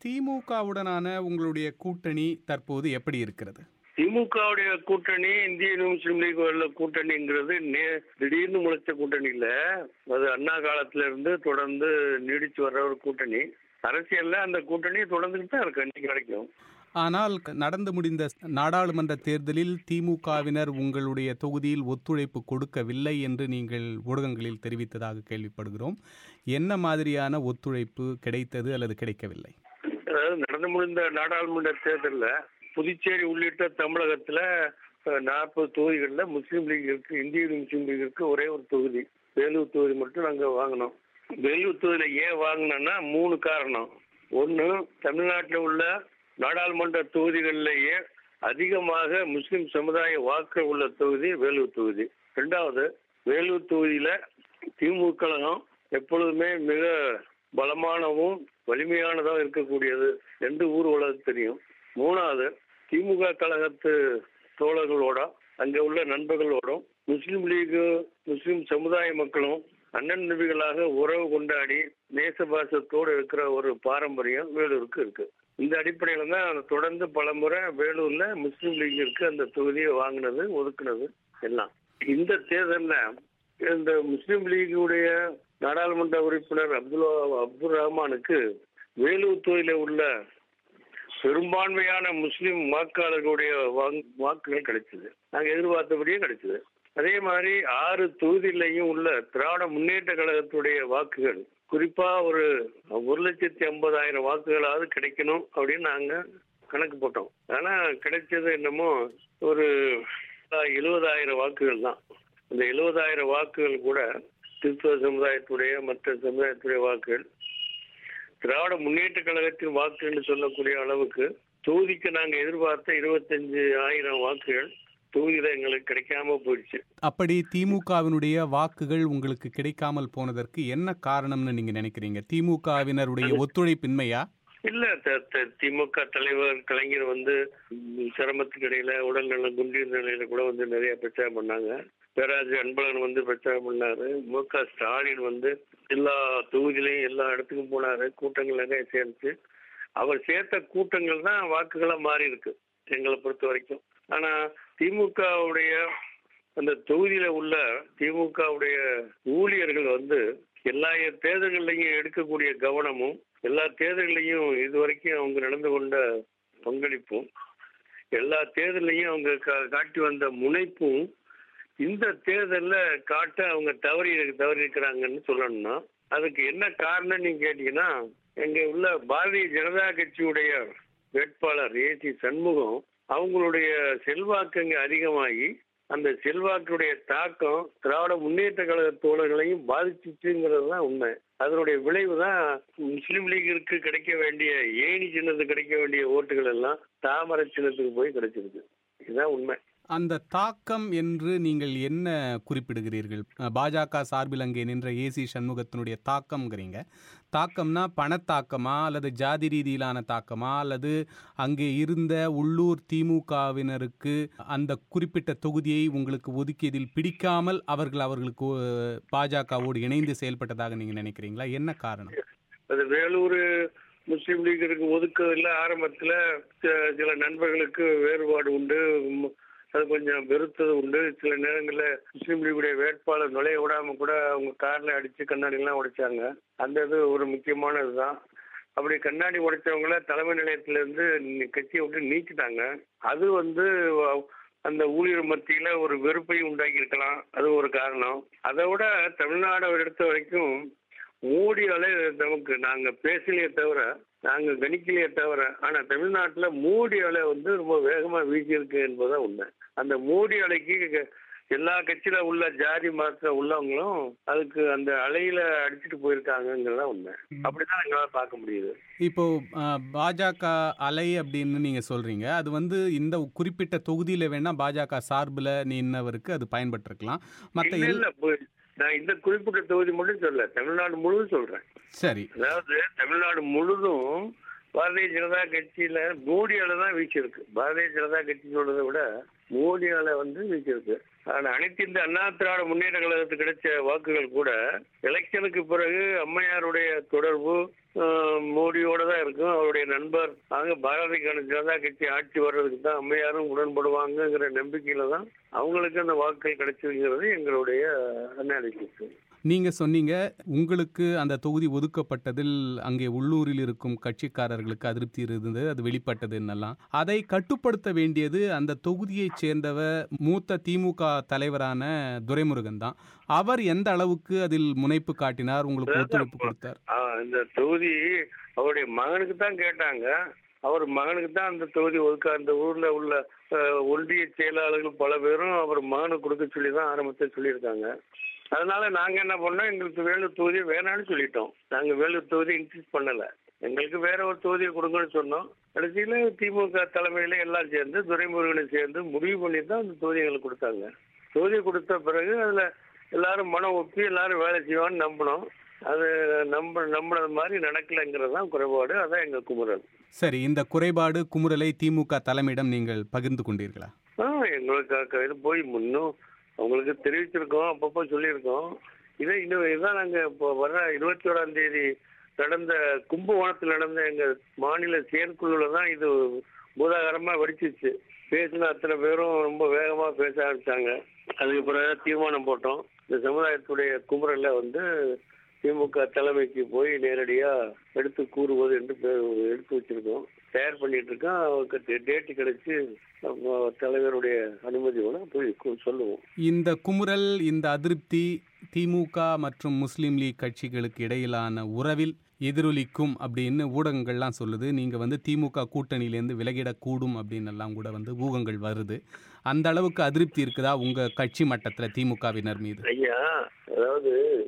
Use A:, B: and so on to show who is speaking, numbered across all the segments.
A: திமுகவுடனான உங்களுடைய கூட்டணி தற்போது எப்படி இருக்கிறது
B: திமுகவுடைய கூட்டணி இந்திய முஸ்லீம் லீக் உள்ள கூட்டணிங்கிறது நே- திடீர்னு முளைச்ச கூட்டணி இல்ல அது அண்ணா காலத்துல இருந்து தொடர்ந்து நீடிச்சு வர்ற ஒரு கூட்டணி அரசியல்ல அந்த கூட்டணி தொடர்ந்துட்டு தான் இருக்கு அன்னைக்கு வரைக்கும்
A: ஆனால் க- நடந்து முடிந்த நாடாளுமன்ற தேர்தலில் திமுகவினர் உங்களுடைய தொகுதியில் ஒத்துழைப்பு கொடுக்கவில்லை என்று நீங்கள் ஊடகங்களில் தெரிவித்ததாக கேள்விப்படுகிறோம் என்ன மாதிரியான ஒத்துழைப்பு கிடைத்தது அல்லது கிடைக்கவில்லை
B: அதாவது நடந்து முடிந்த நாடாளுமன்ற தேர்தல்ல புதுச்சேரி உள்ளிட்ட தமிழகத்துல நாற்பது தொகுதிகள்ல முஸ்லீம் லீக் இருக்கு இந்திய முஸ்லீம் லீக் இருக்கு ஒரே ஒரு தொகுதி வேலூர் தொகுதி மட்டும் நாங்க வாங்கினோம் வேலூர் தொகுதியில ஏன் வாங்கினோம்னா மூணு காரணம் ஒன்று தமிழ்நாட்டில் உள்ள நாடாளுமன்ற தொகுதிகளிலேயே அதிகமாக முஸ்லிம் சமுதாய வாக்கு உள்ள தொகுதி வேலூர் தொகுதி ரெண்டாவது வேலூர் தொகுதியில திமுக கழகம் எப்பொழுதுமே மிக பலமானவும் வலிமையானதாக இருக்கக்கூடியது என்று ஊர் உலகம் தெரியும் மூணாவது திமுக கழகத்து தோழர்களோட அங்கே உள்ள நண்பர்களோடும் முஸ்லீம் லீகு முஸ்லீம் சமுதாய மக்களும் அண்ணன் நபிகளாக உறவு கொண்டாடி நேசபாசத்தோடு இருக்கிற ஒரு பாரம்பரியம் வேலூருக்கு இருக்கு இந்த அடிப்படையில தான் தொடர்ந்து பல முறை வேலூர்ல முஸ்லீம் லீக்கிற்கு அந்த தொகுதியை வாங்கினது ஒதுக்குனது எல்லாம் இந்த தேர்தல்ல இந்த முஸ்லீம் லீகுடைய நாடாளுமன்ற உறுப்பினர் அப்துல் அப்துல் ரஹ்மானுக்கு வேலூர் தொகுதியில உள்ள பெரும்பான்மையான முஸ்லிம் வாக்காளர்களுடைய வாங்- வாக்குகள் கிடைச்சது நாங்க எதிர்பார்த்தபடியே கிடைச்சது அதே மாதிரி ஆறு தொகுதியிலையும் உள்ள திராவிட முன்னேற்ற கழகத்துடைய வாக்குகள் குறிப்பா ஒரு ஒரு லட்சத்தி ஐம்பதாயிரம் வாக்குகளாவது கிடைக்கணும் அப்படின்னு நாங்க கணக்கு போட்டோம் ஆனா கிடைச்சது என்னமோ ஒரு எழுபதாயிரம் வாக்குகள் தான் அந்த எழுபதாயிரம் வாக்குகள் கூட கிறிஸ்தவ சமுதாயத்துடைய மற்ற சமுதாயத்துடைய வாக்குகள் திராவிட முன்னேற்ற கழகத்தின் வாக்கு என்று சொல்லக்கூடிய அளவுக்கு தொகுதிக்கு நாங்க எதிர்பார்த்த இருபத்தஞ்சு ஆயிரம் வாக்குகள் தொகுதியில எங்களுக்கு கிடைக்காம போயிடுச்சு
A: அப்படி திமுகவினுடைய வாக்குகள் உங்களுக்கு கிடைக்காமல் போனதற்கு என்ன காரணம்னு நீங்க நினைக்கிறீங்க திமுகவினருடைய ஒத்துழைப்பின்மையா
B: இல்ல த- த- திமுக தலைவர் கலைஞர் வந்து ம், சிரமத்துக்கு இடையில உடல்நலம் குன்றிய நிலையில கூட வந்து நிறைய பிரச்சாரம் பண்ணாங்க பேராஜ் அன்பழகன் வந்து பிரச்சாரம் பண்ணாரு மு க ஸ்டாலின் வந்து எல்லா தொகுதியிலையும் எல்லா இடத்துக்கும் போனாரு கூட்டங்கள் நிறைய சேர்ந்துச்சு அவர் சேர்த்த கூட்டங்கள் தான் வாக்குகளா மாறி இருக்கு எங்களை பொறுத்த வரைக்கும் ஆனா திமுகவுடைய அந்த தொகுதியில உள்ள திமுகவுடைய ஊழியர்கள் வந்து எல்லா தேர்தல்கள்லையும் எடுக்கக்கூடிய கவனமும் எல்லா தேர்தல்லையும் இதுவரைக்கும் அவங்க நடந்து கொண்ட பங்களிப்பும் எல்லா தேர்தலையும் அவங்க கா- காட்டி வந்த முனைப்பும் இந்த தேர்தல்ல காட்ட அவங்க தவறி தவறி இருக்கிறாங்கன்னு சொல்லணும்னா அதுக்கு என்ன காரணம் நீங்க கேட்டீங்கன்னா எங்க உள்ள பாரதிய ஜனதா கட்சியுடைய வேட்பாளர் ஏசி சண்முகம் அவங்களுடைய செல்வாக்கு அங்க அதிகமாகி அந்த செல்வாக்குடைய தாக்கம் திராவிட முன்னேற்ற கழக தோழர்களையும் பாதிச்சுச்சுங்கிறது தான் உண்மை அதனுடைய விளைவு தான் முஸ்லீம் லீகிற்கு கிடைக்க வேண்டிய ஏணி சின்னத்துக்கு கிடைக்க வேண்டிய ஓட்டுகள் எல்லாம் தாமரை சின்னத்துக்கு போய் கிடைச்சிருக்கு இதுதான் உண்மை
A: அந்த தாக்கம் என்று நீங்கள் என்ன குறிப்பிடுகிறீர்கள் அஹ், பாஜக சார்பில் அங்கே நின்ற ஏசி சண்முகத்தினுடைய தாக்கம்ங்கிறீங்க தாக்கம்னா பணத்தாக்கமா அல்லது ஜாதி ரீதியிலான தாக்கமா அல்லது அங்கே இருந்த உள்ளூர் திமுகவினருக்கு அந்த குறிப்பிட்ட தொகுதியை உங்களுக்கு ஒதுக்கியதில் பிடிக்காமல் அவர்கள் அவர்களுக்கு அஹ், பாஜகவோடு இணைந்து செயல்பட்டதாக நீங்க நினைக்கிறீங்களா என்ன காரணம்
B: அது வேலூர் முஸ்லீம் லீக்கிற்கு ஒதுக்கவில்லை ஆரம்பத்துல ச- சில நண்பர்களுக்கு வேறுபாடு உண்டு ம், அது கொஞ்சம் வெறுத்தது உண்டு சில நேரங்களில் முஸ்லீம் லீக்குடைய வேட்பாளர் நுழைய விடாம கூட அவங்க கார்ல அடிச்சு கண்ணாடி எல்லாம் உடைச்சாங்க அந்த இது ஒரு முக்கியமானது தான் அப்படி கண்ணாடி உடைச்சவங்கள தலைமை நிலையத்துல இருந்து நி- கட்சியை விட்டு நீக்கிட்டாங்க அது வந்து வ- அந்த ஊழியர் மத்தியில ஒரு வெறுப்பை உண்டாக்கி இருக்கலாம் அது ஒரு காரணம் அதை விட தமிழ்நாடு எடுத்த வரைக்கும் மோடி அலை நமக்கு நாங்க பேசலையே தவிர நாங்க கணிக்கலையே தவிர ஆனா தமிழ்நாட்டுல மோடி அலை வந்து ரொம்ப வேகமா வீசியிருக்கு என்பதுதான் உண்மை அந்த மோடி அலைக்கு க- எல்லா கட்சியில உள்ள ஜாதி மதத்துல உள்ளவங்களும் அதுக்கு அந்த அலையில அடிச்சுட்டு போயிருக்காங்கிறதா உண்மை அப்படிதான் எங்களால பார்க்க முடியுது
A: இப்போ அஹ், பாஜக அலை அப்படின்னு நீங்க சொல்றீங்க அது வந்து இந்த குறிப்பிட்ட தொகுதியில வேணா பாஜக சார்பில் நின்னவருக்கு அது பயன்பட்டிருக்கலாம் மற்ற
B: இல்ல இல்ல பு- நான் இந்த குறிப்பிட்ட தொகுதி மட்டும் சொல்ல தமிழ்நாடு முழுவதும் சொல்றேன்
A: சரி
B: அதாவது தமிழ்நாடு முழுதும் பாரதிய ஜனதா கட்சியில மோடி அலை தான் வீச்சு இருக்கு பாரதிய ஜனதா கட்சி சொல்றதை விட மோடியால வந்து நிற்கிறது ஆனா அனைத்து இந்த அண்ணா திராவிட முன்னேற்ற கழகத்துக்கு கிடைச்ச வாக்குகள் கூட எலெக்ஷனுக்கு பிறகு அம்மையாருடைய தொடர்பு ஆஹ், மோடியோட தான் இருக்கும் அவருடைய நண்பர் ஆக பாரதிய ஜனதா கட்சி ஆட்சி வர்றதுக்கு தான் அம்மையாரும் உடன்படுவாங்கங்கிற நம்பிக்கையில தான் அவங்களுக்கு அந்த வாக்குகள் கிடைச்சிருக்கிறது எங்களுடைய அனாலிசிஸ்
A: நீங்க சொன்னீங்க உங்களுக்கு அந்த தொகுதி ஒதுக்கப்பட்டதில் அங்கே உள்ளூரில் இருக்கும் கட்சிக்காரர்களுக்கு அதிருப்தி இருந்தது அது வெளிப்பட்டது என்னெல்லாம் அதை கட்டுப்படுத்த வேண்டியது அந்த தொகுதியைச் சேர்ந்தவர் மூத்த திமுக தலைவரான துரைமுருகன் தான் அவர் எந்த அளவுக்கு அதில் முனைப்பு காட்டினார் உங்களுக்கு ஒத்துழைப்பு கொடுத்தார்
B: ஆஹ் இந்த தொகுதி அவருடைய மகனுக்கு தான் கேட்டாங்க அவர் மகனுக்கு தான் அந்த தொகுதி ஒதுக்க அந்த ஊர்ல உள்ள அஹ், ஒன்றிய செயலாளர்கள் பல பேரும் அவர் மகனுக்கு கொடுக்க சொல்லி தான் ஆரம்பத்தில் சொல்லியிருக்காங்க அதனால நாங்க என்ன பண்ணோம் எங்களுக்கு வேலூர் தொகுதி வேணாம்னு சொல்லிட்டோம் நாங்க வேலூர் தொகுதி இன்க்ரீஸ் பண்ணல எங்களுக்கு வேற ஒரு தொகுதியை கொடுங்கன்னு சொன்னோம் கடைசியில திமுக தலைமையில எல்லாம் சேர்ந்து துரைமுருகனை சேர்ந்து முடிவு பண்ணி தான் அந்த தொகுதி எங்களுக்கு கொடுத்தாங்க தொகுதி கொடுத்த பிறகு அதுல எல்லாரும் மனம் ஒப்பி எல்லாரும் வேலை செய்வான்னு நம்பினோம் அது நம்ப நம்பினது மாதிரி நடக்கலைங்கிறது தான் குறைபாடு அதான் எங்க குமுறல்
A: சரி இந்த குறைபாடு குமுறலை திமுக தலைமையிடம் நீங்கள் பகிர்ந்து கொண்டீர்களா
B: ஆ எங்களுக்கு க- இது போய் முன்னும் அவங்களுக்கு தெரிவிச்சிருக்கோம் அப்பப்போ சொல்லியிருக்கோம் இதே இன்னும் இதான் நாங்கள் இப்போ வர்ற இருபத்தி ஓராம் தேதி நடந்த கும்பகோணத்தில் நடந்த எங்கள் மாநில செயற்குழுவில் தான் இது பூதாகரமாக வெடிச்சிச்சு பேசின அத்தனை பேரும் ரொம்ப வேகமாக பேச ஆரம்பிச்சாங்க அதுக்கு பிறகு தீர்மானம் போட்டோம் இந்த சமுதாயத்துடைய குமுறலை வந்து திமுக தலைமைக்கு போய் நேரடியாக எடுத்து கூறுவது என்று பே- எடுத்து வச்சிருக்கோம் தயார் பண்ணிட்டு இருக்கோம் அவருக்கு டேட்டு கிடைச்சு நம்ம தலைவருடைய அனுமதியோட போய் கு- சொல்லுவோம்
A: இந்த குமுறல் இந்த அதிருப்தி திமுக மற்றும் முஸ்லீம் லீக் கட்சிகளுக்கு இடையிலான உறவில் எதிரொலிக்கும் அப்படின்னு ஊடகங்கள்லாம் சொல்லுது நீங்கள் வந்து திமுக கூட்டணியிலேருந்து விலகிடக்கூடும் அப்படின்னு எல்லாம் கூட வந்து ஊகங்கள் வருது அந்த அளவுக்கு அதிருப்தி இருக்குதா உங்கள் கட்சி மட்டத்தில் திமுகவினர் மீது
B: ஐயா அதாவது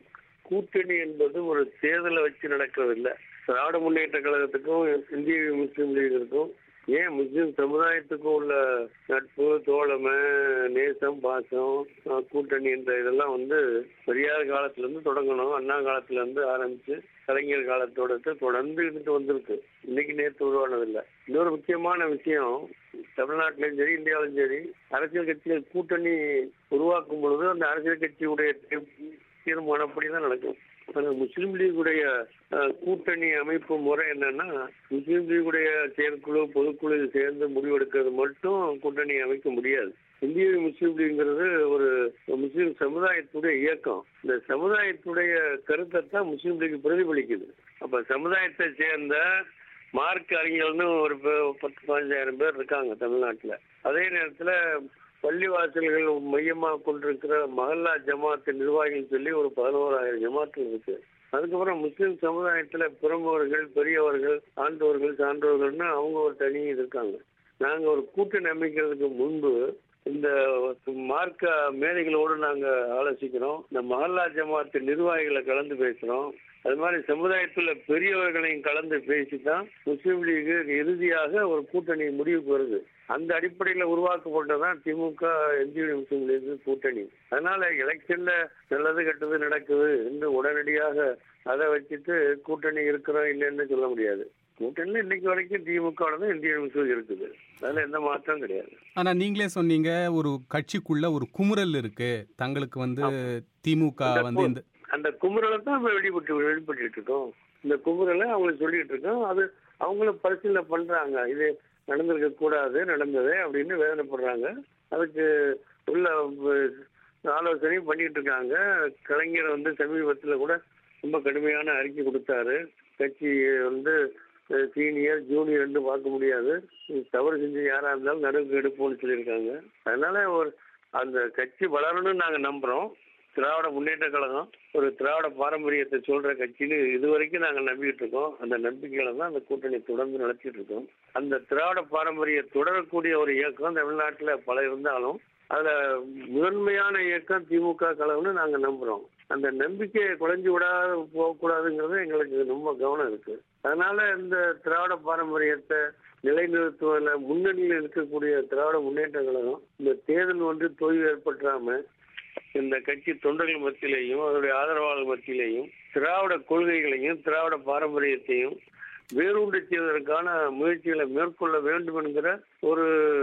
B: கூட்டணி என்பது ஒரு தேர்தலை வச்சு நடக்கிறது இல்ல திராவிட முன்னேற்ற கழகத்துக்கும் இந்திய முஸ்லீம் லீகிற்கும் ஏன் முஸ்லீம் சமுதாயத்துக்கும் உள்ள நட்பு தோழமை நேசம் பாசம் அஹ், கூட்டணி என்ற இதெல்லாம் வந்து பெரியார் காலத்துல இருந்து தொடங்கணும் அண்ணா காலத்துல இருந்து ஆரம்பிச்சு கலைஞர் காலத்தோட தொடர்ந்து இருந்துட்டு வந்திருக்கு இன்னைக்கு நேற்று உருவானதில்லை இன்னொரு முக்கியமான விஷயம் தமிழ்நாட்டிலும் சரி இந்தியாவிலும் சரி அரசியல் கட்சிகள் கூட்டணி உருவாக்கும் பொழுது அந்த அரசியல் கட்சியுடைய தீ- தீர்மானப்படி தான் நடக்கும் அந்த முஸ்லீம் லீகுடைய அஹ், கூட்டணி அமைப்பு முறை என்னன்னா முஸ்லீம் லீகுடைய செயற்குழு பொதுக்குழு சேர்ந்து முடிவெடுக்கிறது மட்டும் கூட்டணி அமைக்க முடியாது இந்திய முஸ்லீம் லீக்ங்கிறது ஒரு முஸ்லீம் சமுதாயத்துடைய இயக்கம் இந்த சமுதாயத்துடைய கருத்தை தான் முஸ்லீம் லீக் பிரதிபலிக்குது அப்ப சமுதாயத்தை சேர்ந்த மார்க் அறிஞர்கள்னு ஒரு பே- பத்து பதினஞ்சாயிரம் பேர் இருக்காங்க தமிழ்நாட்டுல அதே நேரத்துல பள்ளிவாசல்கள் மையமாக கொண்டிருக்கிற மஹல்லா ஜமாத்து நிர்வாகிகள் சொல்லி ஒரு பதினோராயிரம் ஜமாத்துகள் இருக்கு அதுக்கப்புறம் முஸ்லிம் சமுதாயத்துல பிரமுகர்கள் பெரியவர்கள் ஆண்டோர்கள் சான்றோர்கள்னு அவங்க ஒரு தனி இருக்காங்க நாங்க ஒரு கூட்டணி அமைக்கிறதுக்கு முன்பு இந்த மார்க்க மேதைகளோடு நாங்க ஆலோசிக்கிறோம் இந்த மஹல்லா ஜமாத்து நிர்வாகிகளை கலந்து பேசுறோம் அது மாதிரி சமுதாயத்துல பெரியவர்களையும் கலந்து பேசி தான் முஸ்லீம் லீக் இறுதியாக ஒரு கூட்டணி முடிவுக்கு வருது அந்த அடிப்படையில உருவாக்கப்பட்டதான் திமுக இந்திய முஸ்லீம் லீக் கூட்டணி அதனால எலெக்ஷன்ல நல்லது கெட்டது நடக்குது என்று உடனடியாக அதை வச்சுட்டு கூட்டணி இருக்கிறோம் இல்லைன்னு சொல்ல முடியாது கூட்டணியில இன்னைக்கு வரைக்கும் திமுக தான் இந்திய முஸ்லீம் இருக்குது அதுல எந்த மாற்றம் கிடையாது
A: ஆனா நீங்களே சொன்னீங்க ஒரு கட்சிக்குள்ள ஒரு குமுறல் இருக்கு தங்களுக்கு வந்து திமுக
B: அந்த
A: வந்து இந்த
B: அந்த குமுறலை தான் நம்ம வெளிப்பட்டு வெளிப்பட்டு இருக்கோம் இந்த குமுறலை அவங்களுக்கு சொல்லிட்டு இருக்கோம் அது அவங்களும் பரிசீலனை பண்றாங்க இது நடந்திருக்க கூடாது நடந்தது அப்படின்னு வேதனைப்படுறாங்க அதுக்கு உள்ள அஹ், ஆலோசனையும் பண்ணிட்டு இருக்காங்க கலைஞர் வந்து சமீபத்தில் கூட ரொம்ப கடுமையான அறிக்கை கொடுத்தாரு கட்சி வந்து சீனியர் ஜூனியர்னு பார்க்க முடியாது தவறு செஞ்சு யாரா இருந்தாலும் நடுவுக்கு எடுப்போம்னு சொல்லியிருக்காங்க அதனால ஒரு அந்த கட்சி வளரணும்னு நாங்க நம்புறோம் திராவிட முன்னேற்ற கழகம் ஒரு திராவிட பாரம்பரியத்தை சொல்ற கட்சின்னு இதுவரைக்கும் நாங்கள் நம்பிக்கிட்டு இருக்கோம் அந்த நம்பிக்கையில தான் அந்த கூட்டணி தொடர்ந்து நடத்திட்டு இருக்கோம் அந்த திராவிட பாரம்பரிய தொடரக்கூடிய ஒரு இயக்கம் தமிழ்நாட்டில் பல இருந்தாலும் அதுல முதன்மையான இயக்கம் திமுக கழகம்னு நாங்க நம்புறோம் அந்த நம்பிக்கையை குறைஞ்சு விடாத போகக்கூடாதுங்கிறது எங்களுக்கு ரொம்ப கவனம் இருக்கு அதனால இந்த திராவிட பாரம்பரியத்தை நிலைநிறுத்துவதில் முன்னணியில் இருக்கக்கூடிய திராவிட முன்னேற்ற கழகம் இந்த தேர்தல் ஒன்று தொய்வு ஏற்பட்டுறாம இந்த கட்சி தொண்டர்கள் மத்தியிலையும் அதனுடைய ஆதரவாளர் மத்தியிலையும் திராவிட கொள்கைகளையும் திராவிட பாரம்பரியத்தையும் வேரூண்டி செய்வதற்கான முயற்சிகளை மேற்கொள்ள வேண்டும் என்கிற ஒரு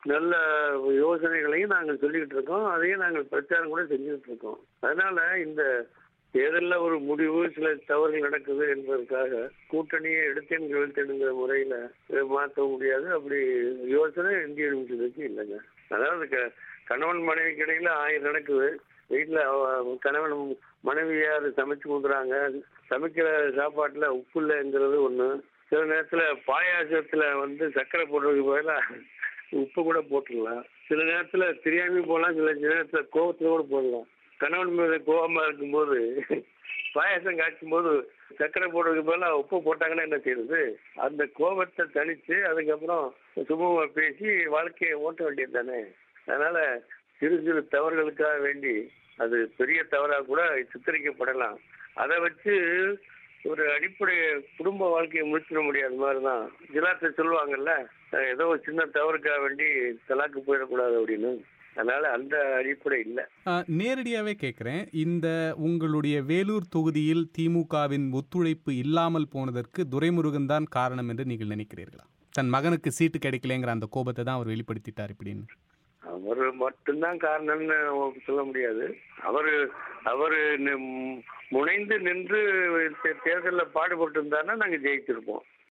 B: நல்ல யோசனைகளையும் நாங்கள் சொல்லிக்கிட்டு இருக்கோம் அதையும் நாங்கள் பிரச்சாரம் கூட செஞ்சுக்கிட்டு இருக்கோம் அதனால இந்த தேர்தலில் ஒரு முடிவு சில தவறுகள் நடக்குது என்பதற்காக கூட்டணியை எடுத்தேன் கவிழ்த்தேனுங்கிற முறையில் மாற்ற முடியாது அப்படி யோசனை இந்திய யூனிவர்சிட்டிக்கு இல்லைங்க அதாவது க- கணவன் மனைவிக்கு இடையில ஆயிரம் நடக்குது வீட்டில் கணவன் மனைவியார் சமைச்சு கொடுக்குறாங்க சமைக்கிற சாப்பாட்டில் உப்பு இல்லைங்கிறது ஒன்று சில நேரத்தில் பாயாசத்தில் வந்து சர்க்கரை போடுறதுக்கு பதிலாக உப்பு கூட போட்டுடலாம் சில நேரத்தில் தெரியாம போடலாம் சில நேரத்தில் கோவத்தில் கூட போடலாம் கணவன் மீது கோபமா இருக்கும்போது பாயாசம் காய்ச்சும் போது சர்க்கரை போடுறதுக்கு பதிலாக உப்பு போட்டாங்கன்னா என்ன செய்யுது அந்த கோபத்தை தணிச்சு அதுக்கப்புறம் சுமூகமா பேசி வாழ்க்கையை ஓட்ட வேண்டியது தானே அதனால சிறு சிறு தவறுகளுக்காக வேண்டி அது பெரிய தவறாக கூட சித்தரிக்கப்படலாம் அதை வச்சு ஒரு அடிப்படை குடும்ப வாழ்க்கையை முடிச்சிட முடியாத மாதிரி தான் ஜிலாத்தை சொல்லுவாங்கல்ல அஹ் ஏதோ ஒரு சின்ன தவறுக்காக வேண்டி தலாக்கு போயிடக்கூடாது அப்படின்னு அதனால அந்த அடிப்படை இல்லை
A: நேரடியாகவே கேட்குறேன் இந்த உங்களுடைய வேலூர் தொகுதியில் திமுகவின் ஒத்துழைப்பு இல்லாமல் போனதற்கு துரைமுருகன் தான் காரணம் என்று நீங்கள் நினைக்கிறீர்களா தன் மகனுக்கு சீட்டு கிடைக்கலங்கிற அந்த கோபத்தை தான் அவர் வெளிப்படுத்திட்டார் இப்படின்னு
B: அவர் மட்டும்தான் காரணம்னு சொல்ல முடியாது அவரு அவரு நி- முனைந்து நின்று தேர்தலில் பாடுபட்டு இருந்தாருன்னா நாங்கள் ஜெயிச்சிருப்போம்